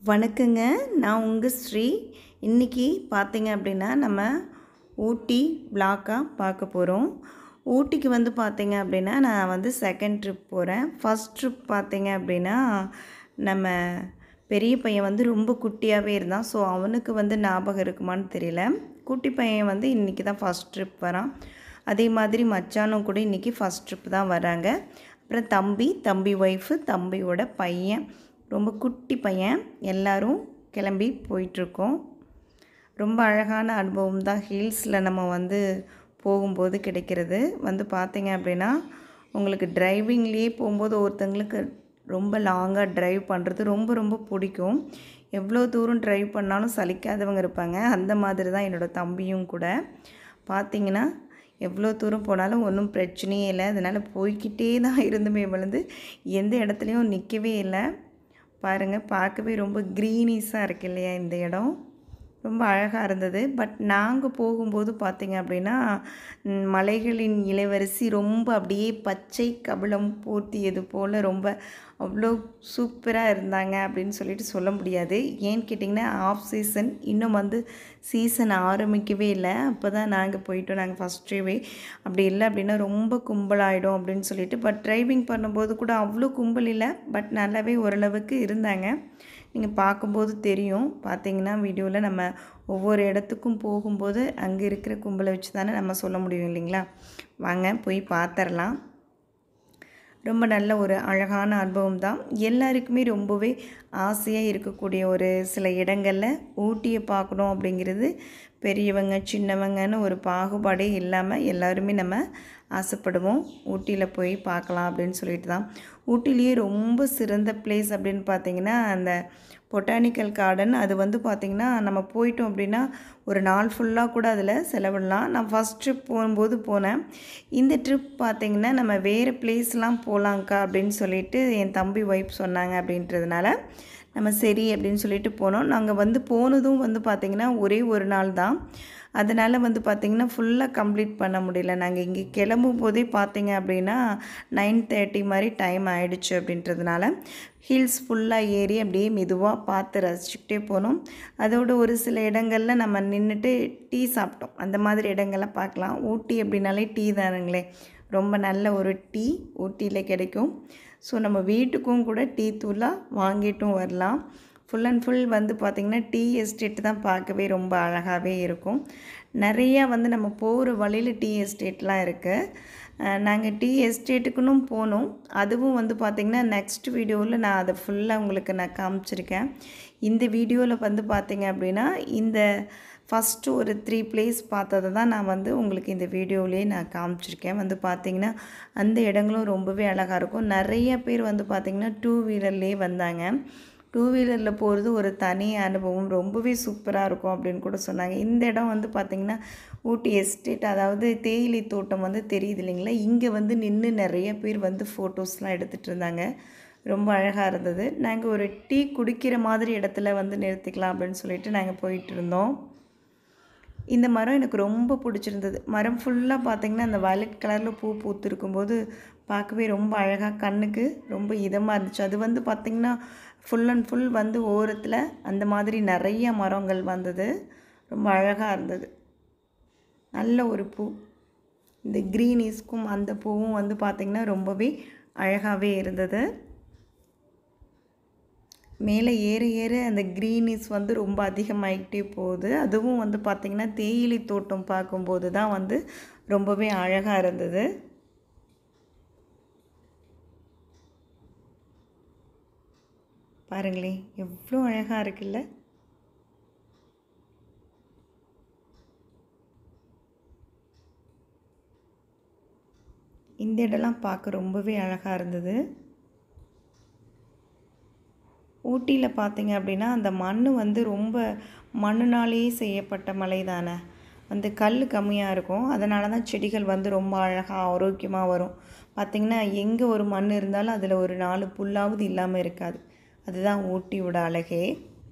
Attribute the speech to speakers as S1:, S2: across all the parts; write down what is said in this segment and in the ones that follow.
S1: வணக்கங்க நான் உங்கள் ஸ்ரீ இன்றைக்கி பார்த்தீங்க அப்படின்னா நம்ம ஊட்டி பிளாக்காக பார்க்க போகிறோம் ஊட்டிக்கு வந்து பார்த்தீங்க அப்படின்னா நான் வந்து செகண்ட் ட்ரிப் போகிறேன் ஃபஸ்ட் ட்ரிப் பார்த்தீங்க அப்படின்னா நம்ம பெரிய பையன் வந்து ரொம்ப குட்டியாகவே இருந்தான் ஸோ அவனுக்கு வந்து ஞாபகம் இருக்குமான்னு தெரியல குட்டி பையன் வந்து இன்றைக்கி தான் ஃபஸ்ட் ட்ரிப் வரான் அதே மாதிரி மச்சானும் கூட இன்றைக்கி ஃபஸ்ட் ட்ரிப் தான் வராங்க அப்புறம் தம்பி தம்பி ஒய்ஃபு தம்பியோட பையன் ரொம்ப குட்டி பையன் எல்லாரும் கிளம்பி போயிட்டுருக்கோம் ரொம்ப அழகான அனுபவம் தான் ஹில்ஸில் நம்ம வந்து போகும்போது கிடைக்கிறது வந்து பார்த்தீங்க அப்படின்னா உங்களுக்கு டிரைவிங்லேயே போகும்போது ஒருத்தங்களுக்கு ரொம்ப லாங்காக ட்ரைவ் பண்ணுறது ரொம்ப ரொம்ப பிடிக்கும் எவ்வளோ தூரம் ட்ரைவ் பண்ணாலும் சலிக்காதவங்க இருப்பாங்க அந்த மாதிரி தான் என்னோடய தம்பியும் கூட பார்த்தீங்கன்னா எவ்வளோ தூரம் போனாலும் ஒன்றும் பிரச்சனையே இல்லை அதனால் போய்க்கிட்டே தான் இருந்துமே விழுந்து எந்த இடத்துலையும் நிற்கவே இல்லை பாருங்கள் பார்க்கவே ரொம்ப க்ரீனிஸாக இருக்கு இல்லையா இந்த இடம் ரொம்ப அழகாக இருந்தது பட் நாங்கள் போகும்போது பார்த்திங்க அப்படின்னா ம், மலைகளின் இளவரசி ரொம்ப அப்படியே பச்சை கபலம் போர்த்தியது போல் ரொம்ப அவ்வளோ சூப்பராக இருந்தாங்க அப்படின்னு சொல்லிட்டு சொல்ல முடியாது ஏன்னு கேட்டிங்கன்னா ஆஃப் சீசன் இன்னும் வந்து சீசன் ஆரம்பிக்கவே இல்லை அப்போ தான் நாங்கள் போயிட்டோம் நாங்கள் ஃபஸ்ட் டேவே அப்படி இல்லை அப்படின்னா ரொம்ப கும்பலாயிடும் அப்படின்னு சொல்லிட்டு பட் டிரைவிங் பண்ணும்போது கூட அவ்வளோ கும்பல் இல்லை பட் நல்லாவே ஓரளவுக்கு இருந்தாங்க நீங்கள் பார்க்கும்போது தெரியும் பார்த்தீங்கன்னா வீடியோவில் நம்ம ஒவ்வொரு இடத்துக்கும் போகும்போது அங்கே இருக்கிற கும்பலை வச்சு தானே நம்ம சொல்ல முடியும் இல்லைங்களா வாங்க போய் பார்த்துடலாம் ரொம்ப நல்ல ஒரு அழகான அனுபவம் தான் எல்லாருக்குமே ரொம்பவே ஆசையாக இருக்கக்கூடிய ஒரு சில இடங்களில் ஊட்டியை பார்க்கணும் அப்படிங்கிறது பெரியவங்க சின்னவங்கன்னு ஒரு பாகுபாடே இல்லாமல் எல்லாருமே நம்ம ஆசைப்படுவோம் ஊட்டியில் போய் பார்க்கலாம் அப்படின்னு சொல்லிட்டு தான் ஊட்டிலேயே ரொம்ப சிறந்த பிளேஸ் அப்படின்னு பார்த்தீங்கன்னா அந்த பொட்டானிக்கல் கார்டன் அது வந்து பார்த்திங்கன்னா நம்ம போயிட்டோம் அப்படின்னா ஒரு நாள் ஃபுல்லாக கூட அதில் செலவிடலாம் நான் ஃபஸ்ட் ட்ரிப் போகும்போது போனேன் இந்த ட்ரிப் பார்த்திங்கன்னா நம்ம வேறு பிளேஸ்லாம் போகலாங்க்கா அப்படின்னு சொல்லிட்டு என் தம்பி ஒய்ஃப் சொன்னாங்க அப்படின்றதுனால நம்ம சரி அப்படின்னு சொல்லிட்டு போனோம் நாங்கள் வந்து போனதும் வந்து பார்த்திங்கன்னா ஒரே ஒரு நாள் தான் அதனால் வந்து பார்த்திங்கன்னா ஃபுல்லாக கம்ப்ளீட் பண்ண முடியல நாங்கள் இங்கே கிளம்பும் போதே பார்த்தீங்க அப்படின்னா நைன் தேர்ட்டி மாதிரி டைம் ஆயிடுச்சு அப்படின்றதுனால ஹில்ஸ் ஃபுல்லாக ஏறி அப்படியே மெதுவாக பார்த்து ரசிச்சுக்கிட்டே போனோம் அதோட ஒரு சில இடங்களில் நம்ம நின்றுட்டு டீ சாப்பிட்டோம் அந்த மாதிரி இடங்கள்லாம் பார்க்கலாம் ஊட்டி அப்படின்னாலே டீ தானுங்களே ரொம்ப நல்ல ஒரு டீ ஊட்டியில் கிடைக்கும் ஸோ நம்ம வீட்டுக்கும் கூட டீ தூளாக வாங்கிட்டும் வரலாம் ஃபுல் அண்ட் ஃபுல் வந்து பார்த்திங்கன்னா டீ எஸ்டேட் தான் பார்க்கவே ரொம்ப அழகாகவே இருக்கும் நிறையா வந்து நம்ம போகிற வழியில் டீ எஸ்டேட்லாம் இருக்குது நாங்கள் டீ எஸ்டேட்டுக்குன்னு போனோம் அதுவும் வந்து பார்த்திங்கன்னா நெக்ஸ்ட் வீடியோவில் நான் அதை ஃபுல்லாக உங்களுக்கு நான் காமிச்சிருக்கேன் இந்த வீடியோவில் வந்து பார்த்திங்க அப்படின்னா இந்த ஃபஸ்ட்டு ஒரு த்ரீ பிளேஸ் பார்த்ததை தான் நான் வந்து உங்களுக்கு இந்த வீடியோவிலேயே நான் காமிச்சிருக்கேன் வந்து பார்த்திங்கன்னா அந்த இடங்களும் ரொம்பவே அழகாக இருக்கும் நிறைய பேர் வந்து பார்த்திங்கன்னா டூ வீலர்லேயே வந்தாங்க டூ வீலரில் போகிறது ஒரு தனி அனுபவம் ரொம்பவே சூப்பராக இருக்கும் அப்படின்னு கூட சொன்னாங்க இந்த இடம் வந்து பார்த்திங்கன்னா ஊட்டி எஸ்டேட் அதாவது தேயிலை தோட்டம் வந்து தெரியுது இல்லைங்களா இங்கே வந்து நின்று நிறைய பேர் வந்து ஃபோட்டோஸ்லாம் எடுத்துகிட்டு இருந்தாங்க ரொம்ப அழகாக இருந்தது நாங்கள் ஒரு டீ குடிக்கிற மாதிரி இடத்துல வந்து நிறுத்திக்கலாம் அப்படின்னு சொல்லிட்டு நாங்கள் போயிட்டு இருந்தோம் இந்த மரம் எனக்கு ரொம்ப பிடிச்சிருந்தது மரம் ஃபுல்லாக பார்த்திங்கன்னா அந்த வயலட் கலரில் பூ பூத்திருக்கும்போது பார்க்கவே ரொம்ப அழகாக கண்ணுக்கு ரொம்ப இதமாக இருந்துச்சு அது வந்து பார்த்திங்கன்னா ஃபுல் அண்ட் ஃபுல் வந்து ஓரத்தில் அந்த மாதிரி நிறைய மரங்கள் வந்தது ரொம்ப அழகாக இருந்தது நல்ல ஒரு பூ இந்த க்ரீனிஸ்க்கும் அந்த பூவும் வந்து பார்த்திங்கன்னா ரொம்பவே அழகாகவே இருந்தது மேலே ஏற ஏற அந்த க்ரீனிஸ் வந்து ரொம்ப அதிகமாகிட்டே போகுது அதுவும் வந்து பார்த்திங்கன்னா தேயிலை தோட்டம் பார்க்கும்போது தான் வந்து ரொம்பவே அழகாக இருந்தது பாருங்களேன் எவ்வளோ அழகாக இருக்குல்ல இந்த இடம்லாம் பார்க்க ரொம்பவே அழகாக இருந்தது ஊட்டியில் பார்த்தீங்க அப்படின்னா அந்த மண் வந்து ரொம்ப மண்ணுனாலேயே செய்யப்பட்ட மலை தானே வந்து கல் கம்மியாக இருக்கும் அதனால தான் செடிகள் வந்து ரொம்ப அழகாக ஆரோக்கியமாக வரும் பார்த்திங்கன்னா எங்கே ஒரு மண் இருந்தாலும் அதில் ஒரு நாலு புல்லாவது இல்லாமல் இருக்காது அதுதான் ஊட்டியோட அழகே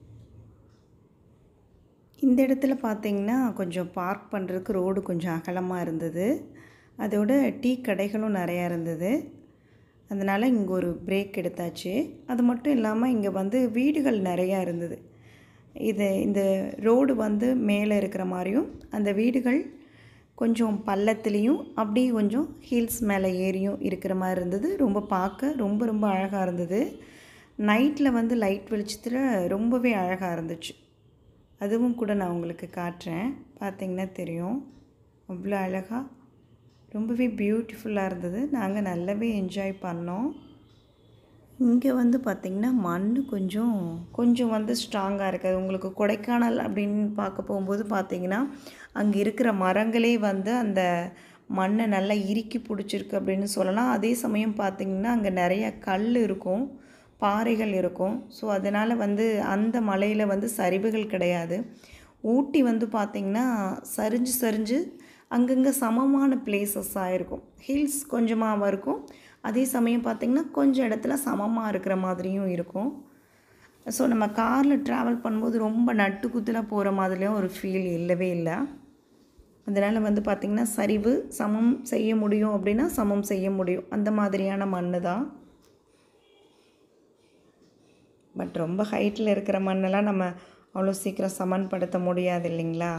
S1: இந்த இடத்துல பார்த்தீங்கன்னா கொஞ்சம் பார்க் பண்ணுறதுக்கு ரோடு கொஞ்சம் அகலமாக இருந்தது அதோட டீ கடைகளும் நிறையா இருந்தது அதனால் இங்கே ஒரு பிரேக் எடுத்தாச்சு அது மட்டும் இல்லாமல் இங்கே வந்து வீடுகள் நிறையா இருந்தது இது இந்த ரோடு வந்து மேலே இருக்கிற மாதிரியும் அந்த வீடுகள் கொஞ்சம் பள்ளத்துலேயும் அப்படியே கொஞ்சம் ஹில்ஸ் மேலே ஏறியும் இருக்கிற மாதிரி இருந்தது ரொம்ப பார்க்க ரொம்ப ரொம்ப அழகாக இருந்தது நைட்டில் வந்து லைட் வெளிச்சத்தில் ரொம்பவே அழகாக இருந்துச்சு அதுவும் கூட நான் உங்களுக்கு காட்டுறேன் பார்த்தீங்கன்னா தெரியும் அவ்வளோ அழகாக ரொம்பவே பியூட்டிஃபுல்லாக இருந்தது நாங்கள் நல்லாவே என்ஜாய் பண்ணோம் இங்கே வந்து பார்த்திங்கன்னா மண் கொஞ்சம் கொஞ்சம் வந்து ஸ்ட்ராங்காக இருக்குது உங்களுக்கு கொடைக்கானல் அப்படின்னு பார்க்க போகும்போது பார்த்திங்கன்னா அங்கே இருக்கிற மரங்களே வந்து அந்த மண்ணை நல்லா இறுக்கி பிடிச்சிருக்கு அப்படின்னு சொல்லலாம் அதே சமயம் பார்த்திங்கன்னா அங்கே நிறைய கல் இருக்கும் பாறைகள் இருக்கும் ஸோ அதனால் வந்து அந்த மலையில் வந்து சரிவுகள் கிடையாது ஊட்டி வந்து பார்த்திங்கன்னா சரிஞ்சு சரிஞ்சு அங்கங்கே சமமான பிளேசஸாக இருக்கும் ஹில்ஸ் கொஞ்சமாக இருக்கும் அதே சமயம் பார்த்திங்கன்னா கொஞ்சம் இடத்துல சமமாக இருக்கிற மாதிரியும் இருக்கும் ஸோ நம்ம காரில் ட்ராவல் பண்ணும்போது ரொம்ப நட்டு குத்தில் போகிற மாதிரியும் ஒரு ஃபீல் இல்லவே இல்லை அதனால் வந்து பார்த்திங்கன்னா சரிவு சமம் செய்ய முடியும் அப்படின்னா சமம் செய்ய முடியும் அந்த மாதிரியான மண் தான் பட் ரொம்ப ஹைட்டில் இருக்கிற மண்ணெல்லாம் நம்ம அவ்வளோ சீக்கிரம் சமன்படுத்த முடியாது இல்லைங்களா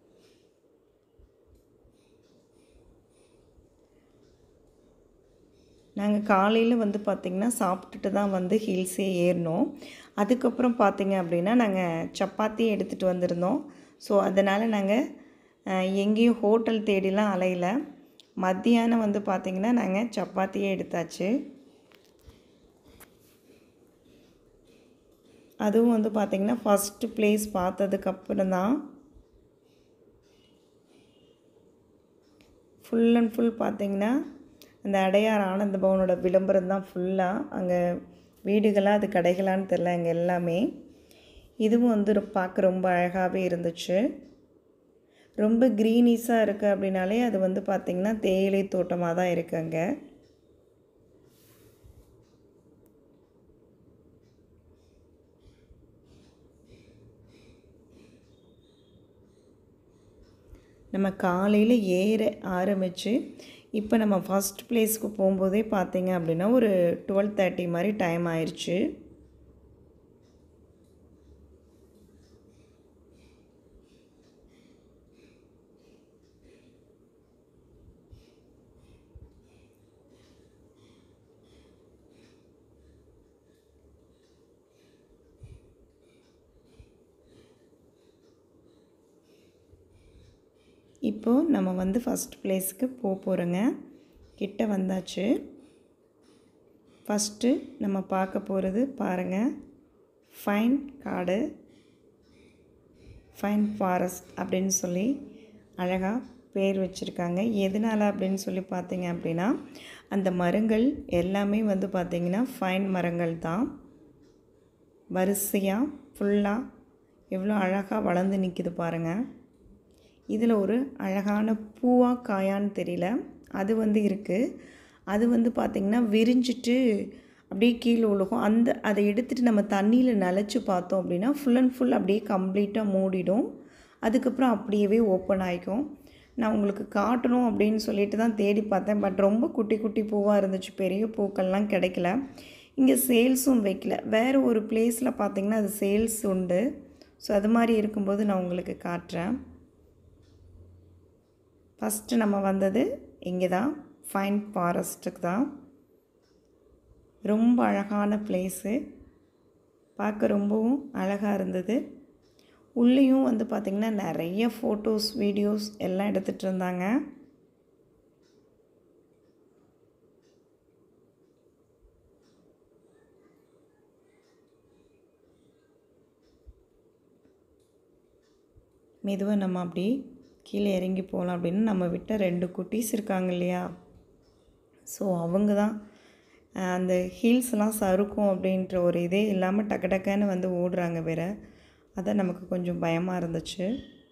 S1: நாங்கள் காலையில் வந்து பார்த்திங்கன்னா சாப்பிட்டுட்டு தான் வந்து ஹில்ஸே ஏறினோம் அதுக்கப்புறம் பார்த்திங்க அப்படின்னா நாங்கள் சப்பாத்தி எடுத்துகிட்டு வந்திருந்தோம் ஸோ அதனால் நாங்கள் எங்கேயும் ஹோட்டல் தேடிலாம் அலையில மத்தியானம் வந்து பார்த்திங்கன்னா நாங்கள் சப்பாத்தியே எடுத்தாச்சு அதுவும் வந்து பார்த்திங்கன்னா ஃபஸ்ட்டு ப்ளேஸ் பார்த்ததுக்கப்புறம் தான் ஃபுல் அண்ட் ஃபுல் பார்த்திங்கன்னா அந்த அடையார் ஆனந்த பவனோட விளம்பரம் தான் ஃபுல்லாக அங்கே வீடுகளாக அது கடைகளான்னு தெரில அங்கே எல்லாமே இதுவும் வந்து ரொ- பார்க்க ரொம்ப அழகாகவே இருந்துச்சு ரொம்ப க்ரீனிஸாக இருக்குது அப்படின்னாலே அது வந்து பார்த்திங்கன்னா தேயிலை தோட்டமாக தான் இருக்குது அங்கே நம்ம காலையில் ஏற ஆரம்பித்து இப்போ நம்ம ஃபஸ்ட் பிளேஸ்க்கு போகும்போதே பார்த்தீங்க அப்படின்னா ஒரு டுவெல் தேர்ட்டி மாதிரி டைம் ஆயிடுச்சு இப்போது நம்ம வந்து ஃபஸ்ட் பிளேஸ்க்கு போக போகிறோங்க கிட்ட வந்தாச்சு ஃபஸ்ட்டு நம்ம பார்க்க போகிறது பாருங்கள் ஃபைன் காடு ஃபைன் ஃபாரஸ்ட் அப்படின்னு சொல்லி அழகாக பேர் வச்சுருக்காங்க எதனால் அப்படின்னு சொல்லி பார்த்தீங்க அப்படின்னா அந்த மரங்கள் எல்லாமே வந்து பார்த்திங்கன்னா ஃபைன் மரங்கள் தான் வரிசையாக ஃபுல்லாக எவ்வளோ அழகாக வளர்ந்து நிற்கிது பாருங்கள் இதில் ஒரு அழகான பூவா காயான்னு தெரியல அது வந்து இருக்குது அது வந்து பார்த்திங்கன்னா விரிஞ்சிட்டு அப்படியே கீழே விழுகும் அந்த அதை எடுத்துகிட்டு நம்ம தண்ணியில் நனைச்சி பார்த்தோம் அப்படின்னா ஃபுல் அண்ட் ஃபுல் அப்படியே கம்ப்ளீட்டாக மூடிடும் அதுக்கப்புறம் அப்படியே ஓப்பன் ஆகிக்கும் நான் உங்களுக்கு காட்டணும் அப்படின்னு சொல்லிட்டு தான் தேடி பார்த்தேன் பட் ரொம்ப குட்டி குட்டி பூவாக இருந்துச்சு பெரிய பூக்கள்லாம் கிடைக்கல இங்கே சேல்ஸும் வைக்கல வேறு ஒரு பிளேஸில் பார்த்திங்கன்னா அது சேல்ஸ் உண்டு ஸோ அது மாதிரி இருக்கும்போது நான் உங்களுக்கு காட்டுறேன் ஃபஸ்ட்டு நம்ம வந்தது இங்கே தான் ஃபைன் ஃபாரஸ்ட்டுக்கு தான் ரொம்ப அழகான பிளேஸு பார்க்க ரொம்பவும் அழகாக இருந்தது உள்ளேயும் வந்து பார்த்திங்கன்னா நிறைய ஃபோட்டோஸ் வீடியோஸ் எல்லாம் எடுத்துகிட்டு இருந்தாங்க மெதுவாக நம்ம அப்படி கீழே இறங்கி போகலாம் அப்படின்னு நம்ம விட்ட ரெண்டு குட்டீஸ் இருக்காங்க இல்லையா ஸோ அவங்க தான் அஹ், அந்த ஹீல்ஸ்லாம் சறுக்கும் அப்படின்ற ஒரு இதே இல்லாமல் டக்கு டக்குன்னு வந்து ஓடுறாங்க வேற அதான் நமக்கு கொஞ்சம் பயமாக இருந்துச்சு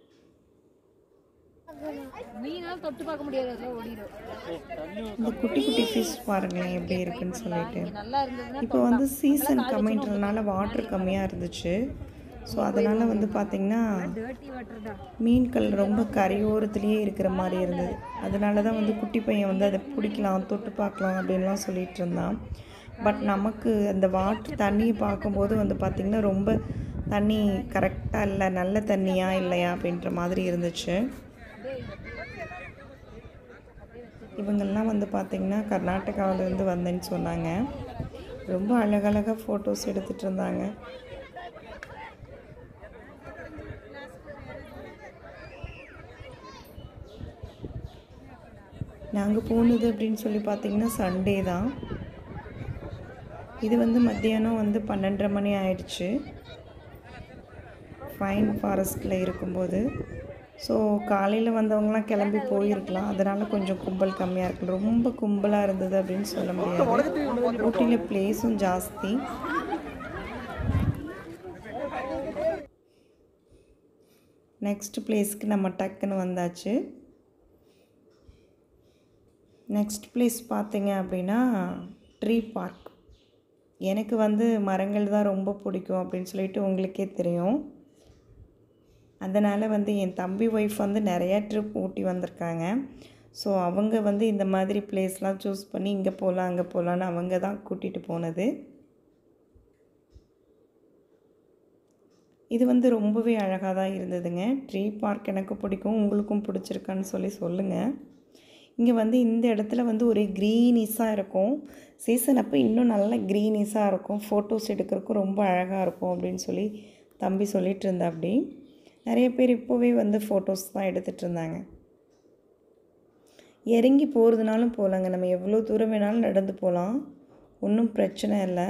S2: மீனாலும் தொட்டு பார்க்க முடியாது அதெல்லாம் ஓடிடும்
S1: இந்த குட்டி குட்டி ஃபிஷ் பாருங்களேன் எப்படி இருக்குன்னு சொல்லிட்டு
S2: நல்லா இருந்ததுன்னா
S1: இப்போ வந்து சீசன் கம்மின்றதுனால வாட்டர் கம்மியாக இருந்துச்சு ஸோ அதனால் வந்து பார்த்திங்கன்னா
S2: டேர்ட்டி வாட்டர் தான்
S1: மீன்கள் ரொம்ப கரையோரத்துலேயே இருக்கிற மாதிரி இருந்தது அதனால தான் வந்து குட்டி பையன் வந்து அதை பிடிக்கலாம் தொட்டு பார்க்கலாம் அப்படின்லாம் சொல்லிட்டு இருந்தான் பட் நமக்கு அந்த வாட்டர் தண்ணியை பார்க்கும்போது வந்து பார்த்திங்கன்னா ரொம்ப தண்ணி கரெக்டாக இல்லை நல்ல தண்ணியா இல்லையா அப்படின்ற மாதிரி இருந்துச்சு இவங்கெல்லாம் வந்து பார்த்திங்கன்னா கர்நாடகாவிலேருந்து வந்தேன்னு சொன்னாங்க ரொம்ப அழகழகாக ஃபோட்டோஸ் எடுத்துகிட்டு இருந்தாங்க நாங்கள் போனது அப்படின்னு சொல்லி பார்த்தீங்கன்னா சண்டே தான் இது வந்து மத்தியானம் வந்து பன்னெண்டரை மணி ஆயிடுச்சு ஃபைன் ஃபாரஸ்ட்டில் இருக்கும்போது ஸோ காலையில் வந்தவங்கலாம் கிளம்பி போயிருக்கலாம் அதனால் கொஞ்சம் கும்பல் கம்மியாக இருக்கு ரொம்ப கும்பலாக இருந்தது அப்படின்னு சொல்ல முடியாது ஊட்டியில் பிளேஸும் ஜாஸ்தி நெக்ஸ்ட் பிளேஸ்க்கு நம்ம டக்குன்னு வந்தாச்சு நெக்ஸ்ட் பிளேஸ் பார்த்தீங்க அப்படின்னா ட்ரீ பார்க் எனக்கு வந்து மரங்கள் தான் ரொம்ப பிடிக்கும் அப்படின்னு சொல்லிட்டு உங்களுக்கே தெரியும் அதனால் வந்து என் தம்பி ஒய்ஃப் வந்து நிறையா ட்ரிப் ஊட்டி வந்திருக்காங்க ஸோ அவங்க வந்து இந்த மாதிரி பிளேஸ்லாம் சூஸ் பண்ணி இங்கே போகலாம் அங்கே போகலான்னு அவங்க தான் கூட்டிகிட்டு போனது இது வந்து ரொம்பவே அழகாக தான் இருந்ததுங்க ட்ரீ பார்க் எனக்கு பிடிக்கும் உங்களுக்கும் பிடிச்சிருக்கான்னு சொல்லி சொல்லுங்கள் இங்கே வந்து இந்த இடத்துல வந்து ஒரு க்ரீனிஸாக இருக்கும் சீசன் அப்போ இன்னும் நல்ல க்ரீனிஸாக இருக்கும் ஃபோட்டோஸ் எடுக்கிறதுக்கும் ரொம்ப அழகாக இருக்கும் அப்படின்னு சொல்லி தம்பி சொல்லிட்டு இருந்தா அப்படி நிறைய பேர் இப்போவே வந்து ஃபோட்டோஸ் தான் எடுத்துகிட்டு இருந்தாங்க இறங்கி போகிறதுனாலும் போகலாங்க நம்ம எவ்வளோ தூரம் வேணாலும் நடந்து போகலாம் ஒன்றும் பிரச்சனை இல்லை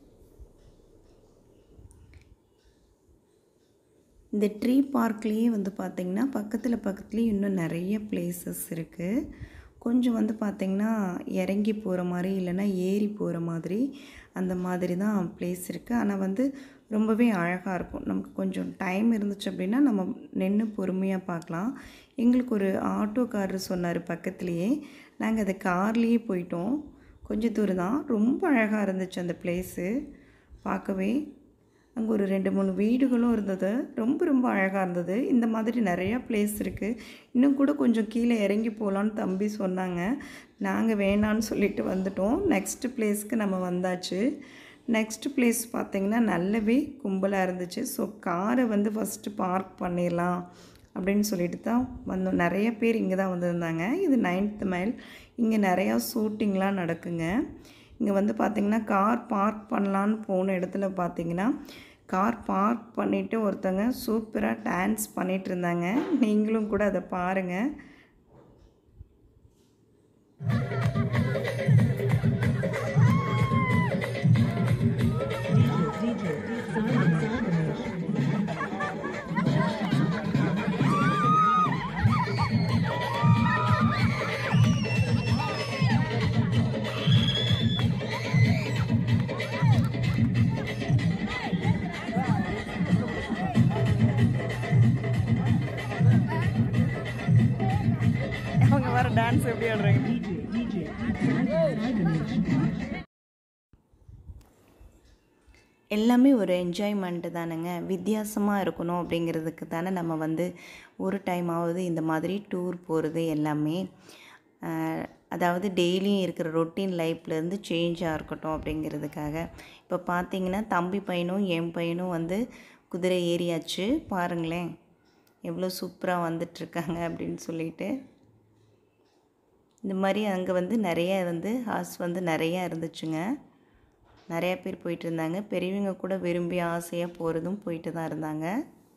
S1: இந்த ட்ரீ பார்க்லேயே வந்து பார்த்திங்கன்னா பக்கத்தில் பக்கத்துலேயே இன்னும் நிறைய பிளேசஸ் இருக்குது கொஞ்சம் வந்து பார்த்திங்கன்னா இறங்கி போகிற மாதிரி இல்லைன்னா ஏறி போகிற மாதிரி அந்த மாதிரி தான் பிளேஸ் இருக்குது ஆனால் வந்து ரொம்பவே அழகாக இருக்கும் நமக்கு கொஞ்சம் டைம் இருந்துச்சு அப்படின்னா நம்ம நின்று பொறுமையாக பார்க்கலாம் எங்களுக்கு ஒரு ஆட்டோக்காரர் சொன்னார் பக்கத்துலேயே நாங்கள் அது கார்லேயே போயிட்டோம் கொஞ்சம் தூரம் தான் ரொம்ப அழகாக இருந்துச்சு அந்த பிளேஸு பார்க்கவே அங்கே ஒரு ரெண்டு மூணு வீடுகளும் இருந்தது ரொம்ப ரொம்ப அழகாக இருந்தது இந்த மாதிரி நிறையா பிளேஸ் இருக்குது இன்னும் கூட கொஞ்சம் கீழே இறங்கி போகலான்னு தம்பி சொன்னாங்க நாங்கள் வேணான்னு சொல்லிட்டு வந்துட்டோம் நெக்ஸ்ட் பிளேஸ்க்கு நம்ம வந்தாச்சு நெக்ஸ்ட் பிளேஸ் பார்த்திங்கன்னா நல்லாவே கும்பலாக இருந்துச்சு ஸோ காரை வந்து ஃபஸ்ட்டு பார்க் பண்ணிடலாம் அப்படின்னு சொல்லிட்டு தான் வந்தோம் நிறைய பேர் இங்கே தான் வந்திருந்தாங்க இது நைன்த் மைல் இங்கே நிறையா ஷூட்டிங்லாம் நடக்குங்க இங்கே வந்து பார்த்திங்கன்னா கார் பார்க் பண்ணலான்னு போன இடத்துல பார்த்தீங்கன்னா கார் பார்க் பண்ணிவிட்டு ஒருத்தங்க சூப்பராக டான்ஸ் பண்ணிகிட்டு இருந்தாங்க நீங்களும் கூட அதை பாருங்கள் அவங்க வர டான்ஸ் எப்படி ஆடுறாங்க எல்லாமே ஒரு என்ஜாய்மெண்ட்டு தானுங்க வித்தியாசமாக இருக்கணும் அப்படிங்கிறதுக்கு தானே நம்ம வந்து ஒரு டைம் ஆகுது இந்த மாதிரி டூர் போகிறது எல்லாமே ஆஹ், அதாவது டெய்லியும் இருக்கிற ரொட்டீன் லைஃப்லேருந்து சேஞ்சாக இருக்கட்டும் அப்படிங்கிறதுக்காக இப்போ பார்த்தீங்கன்னா தம்பி பையனும் என் பையனும் வந்து குதிரை ஏறியாச்சு பாருங்களேன் எவ்வளோ சூப்பராக வந்துட்டுருக்காங்க அப்படின்னு சொல்லிட்டு இந்த மாதிரி அங்கே வந்து நிறைய வந்து ஹார்ஸ் வந்து நிறையா இருந்துச்சுங்க நிறையா பேர் போயிட்டு இருந்தாங்க பெரியவங்க கூட விரும்பி ஆசையாக போகிறதும் போயிட்டு தான் இருந்தாங்க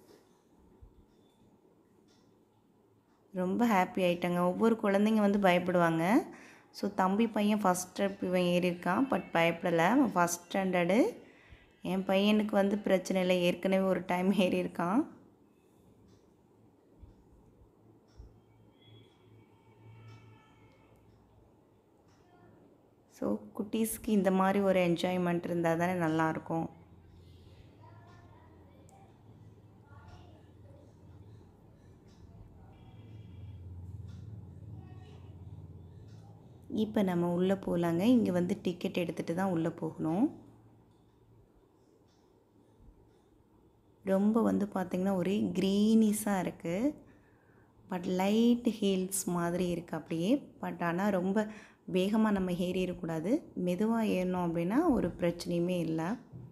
S1: ரொம்ப ஹாப்பி ஆயிட்டாங்க ஒவ்வொரு குழந்தைங்க வந்து பயப்படுவாங்க ஸோ தம்பி பையன் ஃபஸ்ட் ட்ரிப் இவன் ஏறியிருக்கான் பட் பயப்படலை அவன் ஃபஸ்ட் ஸ்டாண்டர்டு என் பையனுக்கு வந்து பிரச்சனை இல்லை ஏற்கனவே ஒரு டைம் ஏறியிருக்கான் ஸோ குட்டீஸ்க்கு இந்த மாதிரி ஒரு என்ஜாய்மெண்ட் இருந்தால் தானே நல்லாயிருக்கும் இப்போ நம்ம உள்ளே போகலாங்க இங்கே வந்து டிக்கெட் எடுத்துகிட்டு தான் உள்ளே போகணும் ரொம்ப வந்து பார்த்திங்கன்னா ஒரே க்ரீனிஸாக இருக்குது பட் லைட் ஹீல்ஸ் மாதிரி இருக்குது அப்படியே பட் ஆனால் ரொம்ப வேகமாக நம்ம ஏறிடக்கூடாது மெதுவாக ஏறினோம் அப்படின்னா ஒரு பிரச்சனையுமே இல்லை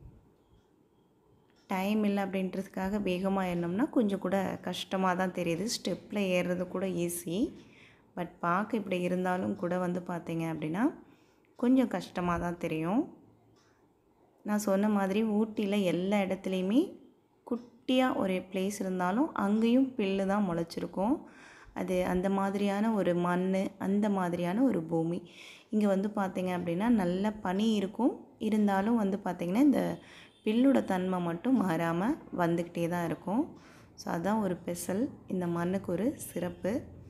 S1: டைம் இல்லை அப்படின்றதுக்காக வேகமாக ஏறினோம்னா கொஞ்சம் கூட கஷ்டமாக தான் தெரியுது ஸ்டெப்பில் ஏறுறது கூட ஈஸி பட் பார்க்க இப்படி இருந்தாலும் கூட வந்து பார்த்தீங்க அப்படின்னா கொஞ்சம் கஷ்டமாக தான் தெரியும் நான் சொன்ன மாதிரி ஊட்டியில் எல்லா இடத்துலையுமே குட்டியாக ஒரு பிளேஸ் இருந்தாலும் அங்கேயும் பில்லு தான் முளைச்சிருக்கும் அது அந்த மாதிரியான ஒரு மண் அந்த மாதிரியான ஒரு பூமி இங்கே வந்து பார்த்திங்க அப்படின்னா நல்ல பனி இருக்கும் இருந்தாலும் வந்து பார்த்திங்கன்னா இந்த பில்லோட தன்மை மட்டும் மாறாமல் வந்துக்கிட்டே தான் இருக்கும் ஸோ அதுதான் ஒரு பெசல் இந்த மண்ணுக்கு ஒரு சிறப்பு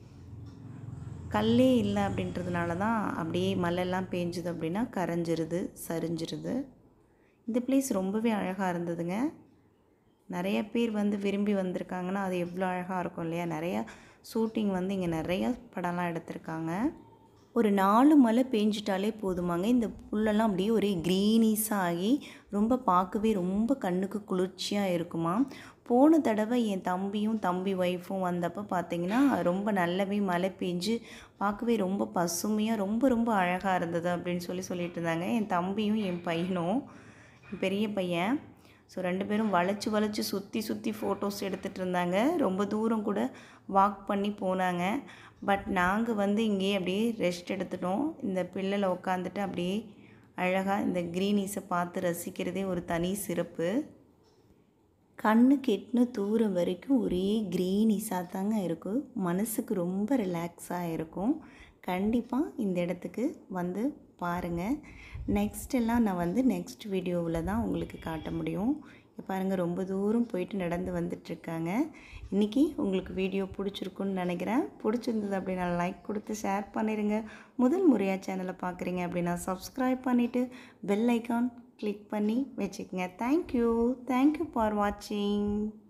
S1: கல்லே இல்லை அப்படின்றதுனால தான் அப்படியே மழைலாம் பேஞ்சுது அப்படின்னா கரைஞ்சிருது சரிஞ்சிருது இந்த பிளேஸ் ரொம்பவே அழகாக இருந்ததுங்க நிறைய பேர் வந்து விரும்பி வந்திருக்காங்கன்னா அது எவ்வளோ அழகாக இருக்கும் இல்லையா நிறையா ஷூட்டிங் வந்து இங்கே நிறைய படம்லாம் எடுத்திருக்காங்க ஒரு நாலு மழை பேஞ்சிட்டாலே போதுமாங்க இந்த புல்லெல்லாம் அப்படியே ஒரே க்ரீனிஸாக ஆகி ரொம்ப பார்க்கவே ரொம்ப கண்ணுக்கு குளிர்ச்சியாக இருக்குமா போன தடவை என் தம்பியும் தம்பி ஒய்ஃபும் வந்தப்போ பார்த்தீங்கன்னா ரொம்ப நல்லாவே மழை பெஞ்சு பார்க்கவே ரொம்ப பசுமையாக ரொம்ப ரொம்ப அழகாக இருந்தது அப்படின்னு சொல்லி சொல்லிட்டு இருந்தாங்க என் தம்பியும் என் பையனும் என் பெரிய பையன் ஸோ ரெண்டு பேரும் வளைச்சி வளைச்சி சுற்றி சுற்றி ஃபோட்டோஸ் எடுத்துகிட்டு இருந்தாங்க ரொம்ப தூரம் கூட வாக் பண்ணி போனாங்க பட் நாங்கள் வந்து இங்கேயே அப்படியே ரெஸ்ட் எடுத்துட்டோம் இந்த பிள்ளையில் உட்காந்துட்டு அப்படியே அழகாக இந்த க்ரீனிஸை பார்த்து ரசிக்கிறதே ஒரு தனி சிறப்பு கண்ணுக்கு எட்டின தூரம் வரைக்கும் ஒரே க்ரீனிஸாக தாங்க இருக்கும் மனசுக்கு ரொம்ப ரிலாக்ஸாக இருக்கும் கண்டிப்பாக இந்த இடத்துக்கு வந்து பாருங்கள் நெக்ஸ்ட் எல்லாம் நான் வந்து நெக்ஸ்ட் வீடியோவில் தான் உங்களுக்கு காட்ட முடியும் இப்போ பாருங்கள் ரொம்ப தூரம் போயிட்டு நடந்து வந்துட்டுருக்காங்க இன்றைக்கி உங்களுக்கு வீடியோ பிடிச்சிருக்குன்னு நினைக்கிறேன் பிடிச்சிருந்தது அப்படின்னா லைக் கொடுத்து ஷேர் பண்ணிடுங்க முதல் முறையாக சேனலை பார்க்குறீங்க அப்படின்னா சப்ஸ்கிரைப் பண்ணிவிட்டு பெல் ஐக்கான் கிளிக் பண்ணி வச்சுக்கோங்க தேங்க்யூ தேங்க்யூ ஃபார் வாட்சிங்